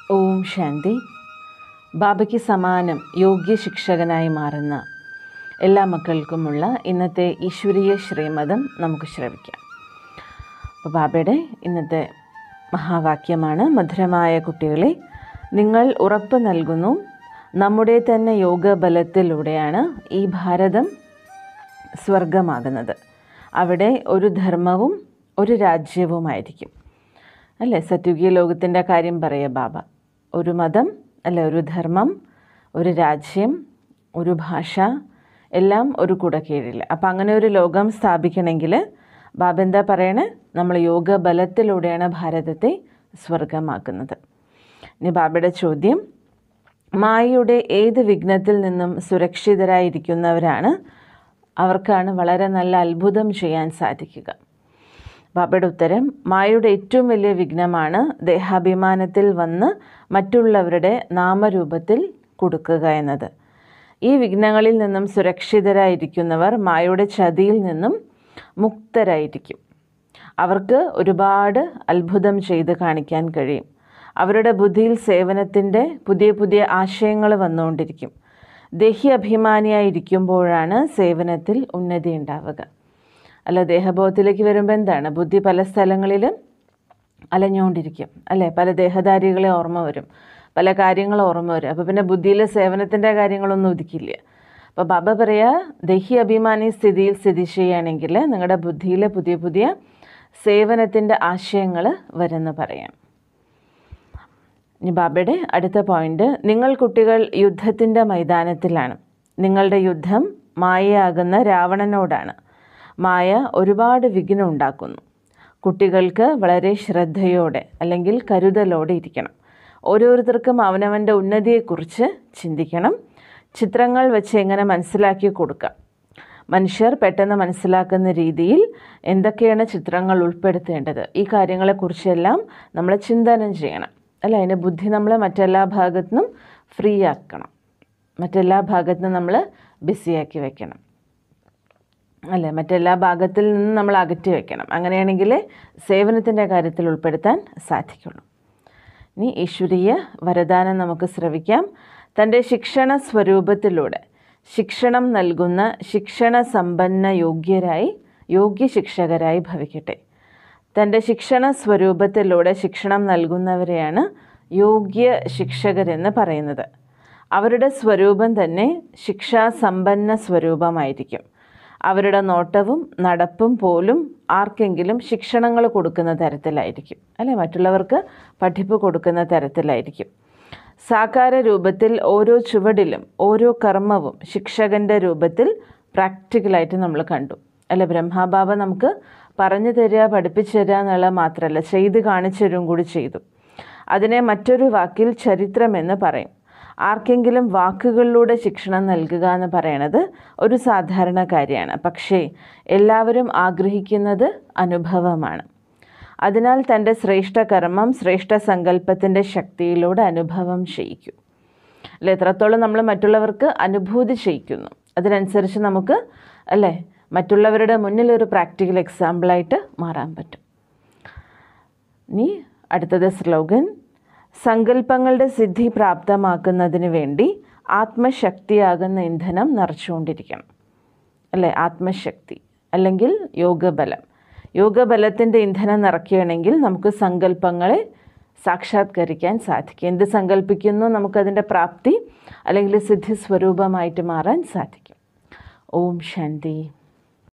ഓം ശാന്തി ബാബയ്ക്ക് സമാനം യോഗ്യ ശിക്ഷകനായി മാറുന്ന എല്ലാ മക്കൾക്കുമുള്ള ഇന്നത്തെ ഈശ്വരീയ ശ്രീമതം നമുക്ക് ശ്രവിക്കാം അപ്പോൾ ബാബയുടെ ഇന്നത്തെ മഹാവാക്യമാണ് മധുരമായ കുട്ടികളെ നിങ്ങൾ ഉറപ്പ് നൽകുന്നു നമ്മുടെ തന്നെ യോഗബലത്തിലൂടെയാണ് ഈ ഭാരതം സ്വർഗമാകുന്നത് അവിടെ ഒരു ധർമ്മവും ഒരു രാജ്യവുമായിരിക്കും അല്ലേ സത്യുഗീയ ലോകത്തിൻ്റെ കാര്യം പറയുക ബാബ ഒരു മതം അല്ലെ ഒരു ധർമ്മം ഒരു രാജ്യം ഒരു ഭാഷ എല്ലാം ഒരു കുട കീഴിൽ അപ്പം അങ്ങനെ ഒരു ലോകം സ്ഥാപിക്കണമെങ്കിൽ ബാബ എന്താ പറയണേ നമ്മൾ യോഗ ബലത്തിലൂടെയാണ് ഭാരതത്തെ സ്വർഗമാക്കുന്നത് ഇനി ബാബയുടെ ചോദ്യം മായയുടെ ഏത് വിഘ്നത്തിൽ നിന്നും സുരക്ഷിതരായിരിക്കുന്നവരാണ് അവർക്കാണ് വളരെ നല്ല അത്ഭുതം ചെയ്യാൻ സാധിക്കുക ബാബയുടെ ഉത്തരം മായയുടെ ഏറ്റവും വലിയ വിഘ്നമാണ് ദേഹാഭിമാനത്തിൽ വന്ന് മറ്റുള്ളവരുടെ നാമരൂപത്തിൽ കൊടുക്കുക എന്നത് ഈ വിഘ്നങ്ങളിൽ നിന്നും സുരക്ഷിതരായിരിക്കുന്നവർ മായയുടെ ചതിയിൽ നിന്നും മുക്തരായിരിക്കും അവർക്ക് ഒരുപാട് അത്ഭുതം ചെയ്ത് കാണിക്കാൻ കഴിയും അവരുടെ ബുദ്ധിയിൽ സേവനത്തിൻ്റെ പുതിയ പുതിയ ആശയങ്ങൾ വന്നുകൊണ്ടിരിക്കും ദേഹി അഭിമാനിയായിരിക്കുമ്പോഴാണ് സേവനത്തിൽ ഉന്നതി ഉണ്ടാവുക അല്ല ദേഹബോധത്തിലേക്ക് വരുമ്പോൾ എന്താണ് ബുദ്ധി പല സ്ഥലങ്ങളിലും അലഞ്ഞുകൊണ്ടിരിക്കും അല്ലേ പല ദേഹധാരികളെ ഓർമ്മ വരും പല കാര്യങ്ങൾ ഓർമ്മ വരും അപ്പോൾ പിന്നെ ബുദ്ധിയിലെ സേവനത്തിൻ്റെ കാര്യങ്ങളൊന്നും ഒതുക്കില്ല അപ്പോൾ ബാബ പറയാ ദേഹി അഭിമാനി സ്ഥിതിയിൽ സ്ഥിതി ചെയ്യുകയാണെങ്കിൽ നിങ്ങളുടെ ബുദ്ധിയിലെ പുതിയ പുതിയ സേവനത്തിൻ്റെ ആശയങ്ങൾ വരുമെന്ന് പറയാം ഇനി ബാബയുടെ അടുത്ത പോയിന്റ് നിങ്ങൾ കുട്ടികൾ യുദ്ധത്തിൻ്റെ മൈതാനത്തിലാണ് നിങ്ങളുടെ യുദ്ധം മായയാകുന്ന രാവണനോടാണ് മായ ഒരുപാട് വിഘ്നം ഉണ്ടാക്കുന്നു കുട്ടികൾക്ക് വളരെ ശ്രദ്ധയോടെ അല്ലെങ്കിൽ കരുതലോടെ ഇരിക്കണം ഓരോരുത്തർക്കും അവനവൻ്റെ ഉന്നതിയെക്കുറിച്ച് ചിന്തിക്കണം ചിത്രങ്ങൾ വെച്ച് എങ്ങനെ മനസ്സിലാക്കി കൊടുക്കാം മനുഷ്യർ പെട്ടെന്ന് മനസ്സിലാക്കുന്ന രീതിയിൽ എന്തൊക്കെയാണ് ചിത്രങ്ങൾ ഉൾപ്പെടുത്തേണ്ടത് ഈ കാര്യങ്ങളെക്കുറിച്ചെല്ലാം നമ്മൾ ചിന്തനം ചെയ്യണം അല്ല അതിൻ്റെ ബുദ്ധി നമ്മൾ മറ്റെല്ലാ ഭാഗത്തുനിന്നും ഫ്രീ ആക്കണം മറ്റെല്ലാ ഭാഗത്തുനിന്നും നമ്മൾ ബിസിയാക്കി വെക്കണം അല്ലേ മറ്റെല്ലാ ഭാഗത്തിൽ നിന്നും നമ്മൾ അകറ്റി വെക്കണം അങ്ങനെയാണെങ്കിൽ സേവനത്തിൻ്റെ കാര്യത്തിൽ ഉൾപ്പെടുത്താൻ സാധിക്കുള്ളൂ ഇനി ഈശ്വരീയ വരദാനം നമുക്ക് ശ്രവിക്കാം തൻ്റെ ശിക്ഷണ സ്വരൂപത്തിലൂടെ ശിക്ഷണം നൽകുന്ന ശിക്ഷണ സമ്പന്ന യോഗ്യരായി യോഗ്യ ശിക്ഷകരായി ഭവിക്കട്ടെ തൻ്റെ ശിക്ഷണ സ്വരൂപത്തിലൂടെ ശിക്ഷണം നൽകുന്നവരെയാണ് യോഗ്യ ശിക്ഷകരെന്ന് പറയുന്നത് അവരുടെ സ്വരൂപം തന്നെ ശിക്ഷാസമ്പന്ന സ്വരൂപമായിരിക്കും അവരുടെ നോട്ടവും നടപ്പും പോലും ആർക്കെങ്കിലും ശിക്ഷണങ്ങൾ കൊടുക്കുന്ന തരത്തിലായിരിക്കും അല്ലെ മറ്റുള്ളവർക്ക് പഠിപ്പ് കൊടുക്കുന്ന തരത്തിലായിരിക്കും സാകാര രൂപത്തിൽ ഓരോ ചുവടിലും ഓരോ കർമ്മവും ശിക്ഷകൻ്റെ രൂപത്തിൽ പ്രാക്ടിക്കലായിട്ട് നമ്മൾ കണ്ടു അല്ലെ ബ്രഹ്മാബാബ നമുക്ക് പറഞ്ഞു തരിക പഠിപ്പിച്ചു തരിക എന്നുള്ള മാത്രമല്ല ചെയ്ത് കാണിച്ചു തരും കൂടി ചെയ്തു അതിനെ മറ്റൊരു വാക്കിൽ ചരിത്രം എന്ന് പറയും ആർക്കെങ്കിലും വാക്കുകളിലൂടെ ശിക്ഷണം നൽകുക എന്ന് പറയണത് ഒരു സാധാരണ കാര്യമാണ് പക്ഷേ എല്ലാവരും ആഗ്രഹിക്കുന്നത് അനുഭവമാണ് അതിനാൽ തൻ്റെ ശ്രേഷ്ഠ കർമ്മം ശ്രേഷ്ഠ സങ്കല്പത്തിൻ്റെ ശക്തിയിലൂടെ അനുഭവം ചെയ്യിക്കും അല്ലെ എത്രത്തോളം നമ്മൾ മറ്റുള്ളവർക്ക് അനുഭൂതി ചെയ്യിക്കുന്നു അതിനനുസരിച്ച് നമുക്ക് അല്ലേ മറ്റുള്ളവരുടെ മുന്നിൽ ഒരു പ്രാക്ടിക്കൽ എക്സാമ്പിളായിട്ട് മാറാൻ പറ്റും ഇനി അടുത്തത് സ്ലോഗൻ സങ്കല്പങ്ങളുടെ സിദ്ധി പ്രാപ്തമാക്കുന്നതിന് വേണ്ടി ആത്മശക്തിയാകുന്ന ഇന്ധനം നിറച്ചുകൊണ്ടിരിക്കണം അല്ലേ ആത്മശക്തി അല്ലെങ്കിൽ യോഗബലം യോഗബലത്തിൻ്റെ ഇന്ധനം നിറയ്ക്കുകയാണെങ്കിൽ നമുക്ക് സങ്കല്പങ്ങളെ സാക്ഷാത്കരിക്കാൻ സാധിക്കും എന്ത് സങ്കല്പിക്കുന്നു നമുക്കതിൻ്റെ പ്രാപ്തി അല്ലെങ്കിൽ സിദ്ധി സ്വരൂപമായിട്ട് മാറാൻ സാധിക്കും ഓം ശാന്തി